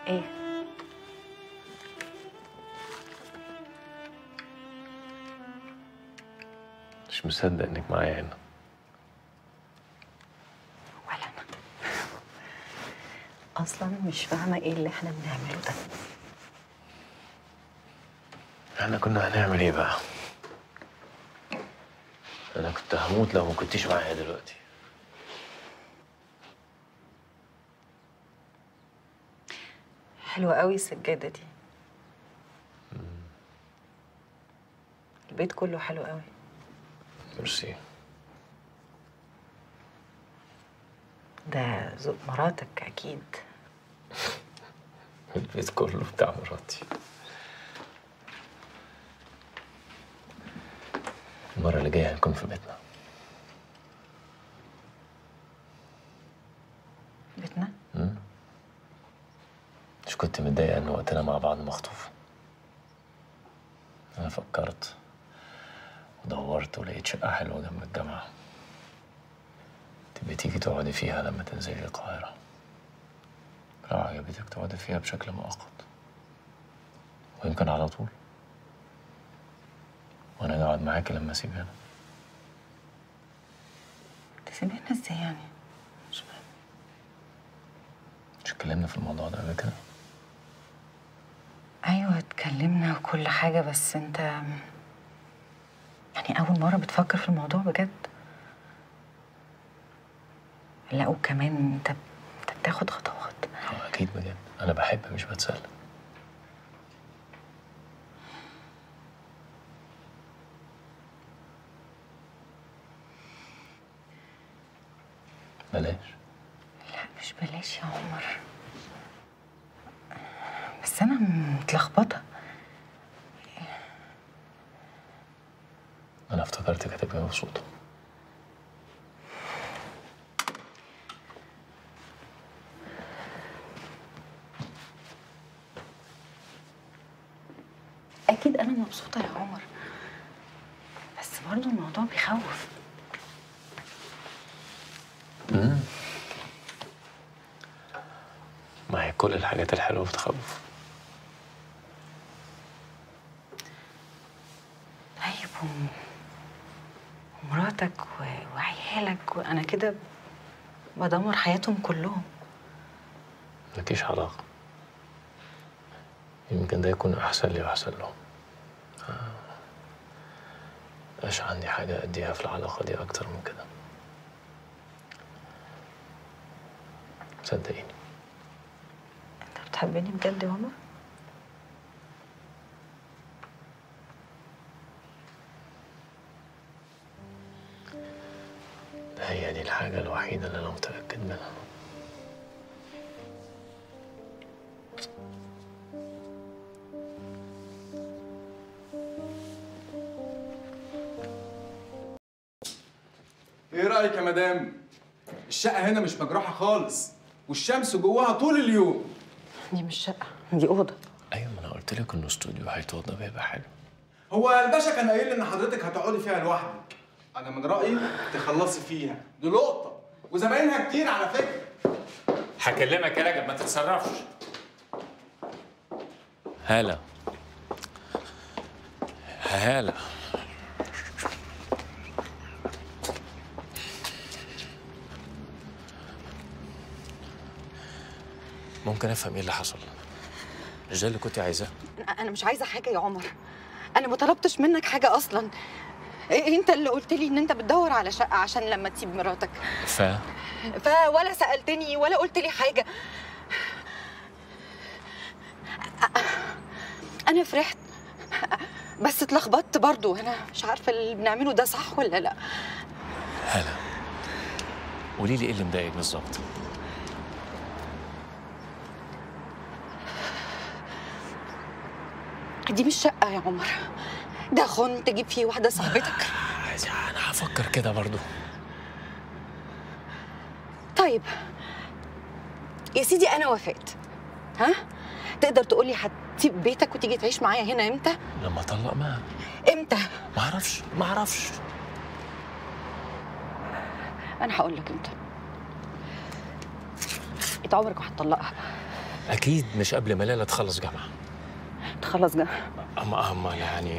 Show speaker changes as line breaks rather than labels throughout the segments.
ايه
مش مصدق انك معايا هنا
ولا انا اصلا مش فاهمه ايه اللي احنا بنعمله ده
احنا كنا هنعمل ايه بقى انا كنت هموت لو ما كنتيش معايا دلوقتي
حلوه قوي السجاده دي البيت كله حلو قوي
ميرسي
ده ذوق مراتك اكيد
البيت كله بتاع مراتي المرة اللي جاية هنكون في بيتنا
بيتنا
مش كنت متضايقة إن وقتنا مع بعض مخطوف أنا فكرت ودورت ولقيت شقة حلوة جنب الجامعة تبقي تيجي تقعدي فيها لما تنزلي القاهرة لو عجبتك تقعدي فيها بشكل مؤقت ويمكن على طول وأنا أقعد معاكي لما أسيب هنا
تسيبنا ازاي يعني
مش فاهم. مش اتكلمنا في الموضوع ده قبل كده
ايوه اتكلمنا وكل حاجه بس انت يعني اول مره بتفكر في الموضوع بجد لا وكمان انت انت بتاخد خطوات
هو أكيد بجد أنا بحب مش بتسلى بلاش
لا مش بلاش يا عمر بس انا متلخبطه
أنا افتكرتك هتبقي مبسوطة
اكيد انا مبسوطه يا عمر بس برضه الموضوع بيخوف
ما هي كل الحاجات الحلوة بتخوف
طيب وم- ومراتك و- وعيالك وانا كده بدمر حياتهم كلهم
ملكيش علاقة يمكن ده يكون أحسن لي وأحسن لهم آه. مبقاش عندي حاجة أديها في العلاقة دي أكتر من كده صدقيني
انت بتحبني بجد يا عمر
هي دي الحاجة الوحيدة اللي أنا متأكد منها
ايه رايك يا مدام الشقه هنا مش مجروحه خالص والشمس جواها طول اليوم
دي مش شقه دي اوضه
أيوة ما أنا قلت لك إنه استوديو هيتوضى بيبقى حلو
هو الباشا كان قايل لي ان حضرتك هتقعدي فيها لوحدك انا من رايي تخلصي فيها دي لقطه وزباينها كتير على فكره
هكلمك يا رجب ما تتصرفش
هالة هالة ممكن افهم ايه اللي حصل مش ده اللي كنت عايزاه
انا مش عايزه حاجه يا عمر انا ما طلبتش منك حاجه اصلا إيه انت اللي قلت لي ان انت بتدور على شقه عشان لما تسيب مراتك
ف
فولا سالتني ولا قلت لي حاجه انا فرحت بس اتلخبطت برضو انا مش عارفه اللي بنعمله ده صح ولا لا
هالة قولي لي ايه اللي مضايقك بالظبط
دي مش شقه يا عمر ده خن تجيب فيه واحده صاحبتك
عايز- انا هفكر كده برضو
طيب يا سيدي انا وافقت ها تقدر تقولي هتسيب بيتك وتيجي تعيش معايا هنا امتى
لما اطلق ما
امتى
ما اعرفش ما اعرفش
انا هقول لك امتى انت عمرك ما هتطلقها
اكيد مش قبل ما ليلى تخلص جامعه
تخلص جا
اما اما يعني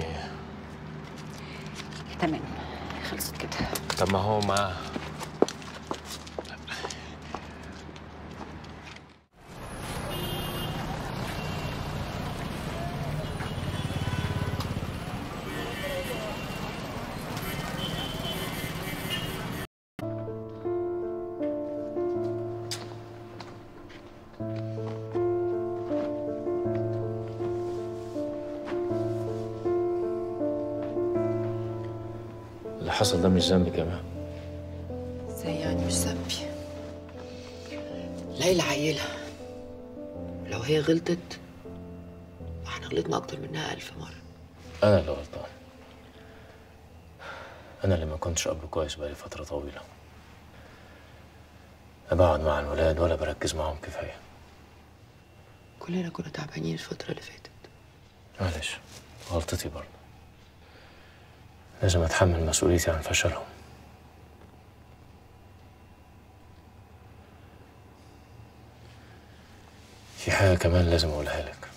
تمام خلصت كده
طب ما هو ما اللي حصل ده مش ذنبك يا مها
ازاي يعني مش ذنبي ليلى عيلة لو هي غلطت احنا غلطنا اكتر منها الف مرة
انا اللي غلطان انا اللي ما كنتش اب كويس بقالي فتره طويله لا بقعد مع الولاد ولا بركز معاهم كفايه
كلنا كنا تعبانين الفترة اللي فاتت
معلش غلطتي برضه لازم اتحمل مسؤوليتي عن فشلهم في حاجة كمان لازم أقولها لك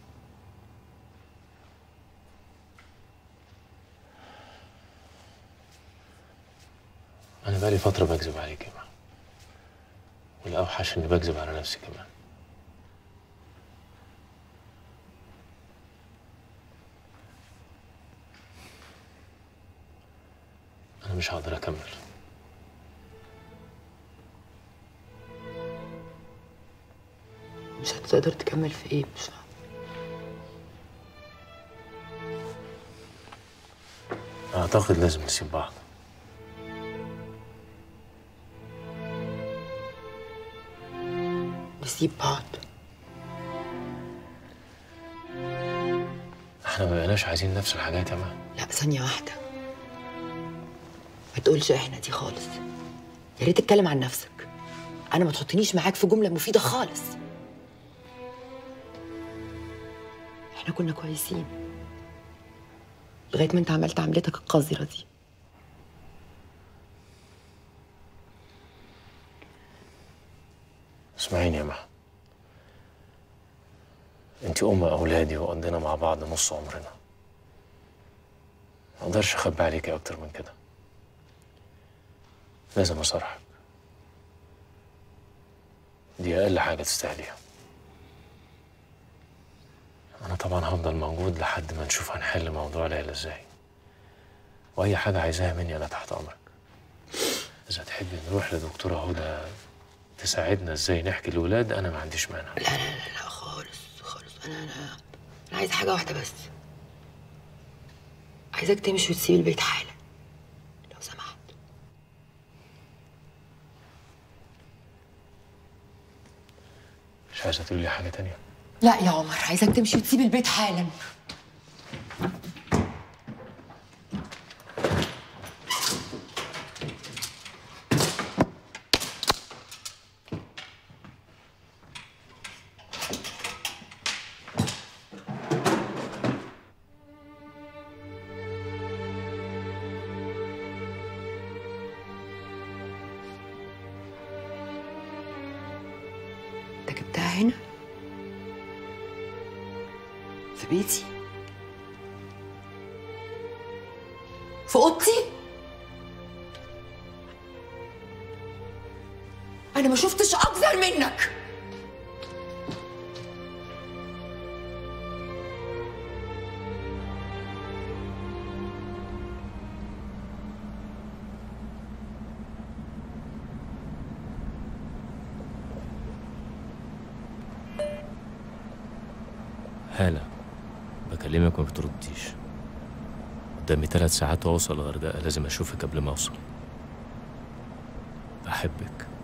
أنا بقالي فترة بكذب عليك يا ماما والأوحش إني بكذب على نفسي كمان أنا مش هقدر أكمل
مش هتقدر تكمل في ايه مش فاهمة
أعتقد لازم نسيب بعض
نسيب بعض
احنا ما بقيناش عايزين نفس الحاجات يا ما
لا ثانية واحدة ما تقولش احنا دي خالص يا ريت تتكلم عن نفسك انا ما تحطنيش معاك في جملة مفيدة خالص احنا كنا كويسين لغاية ما انت عملت عملتك القذرة دي
اسمعيني يا مها انت ام اولادي وقضينا مع بعض نص عمرنا ما اقدرش اخبي عليكي اكتر من كده لازم اصارحك دي اقل حاجه تستاهليها انا طبعا هفضل موجود لحد ما نشوف هنحل موضوع ليلى ازاي واي حاجه عايزاها مني انا تحت امرك اذا تحبي نروح لدكتوره هدى تساعدنا ازاي نحكي للولاد انا ما عنديش مانع
لا لا لا, لا خالص خالص انا انا انا عايزه حاجه واحده بس عايزاك تمشي وتسيب البيت حالا لو سمحت
مش عايزه تقولي لي حاجه تانية
لا يا عمر عايزاك تمشي وتسيب البيت حالا انت جبتها هنا في بيتي في اوضتي انا ما شفتش اكثر منك
هالة بكلمك وما بترديش قدامي ثلاث ساعات واوصل الغردقة لازم اشوفك قبل ما اوصل بحبك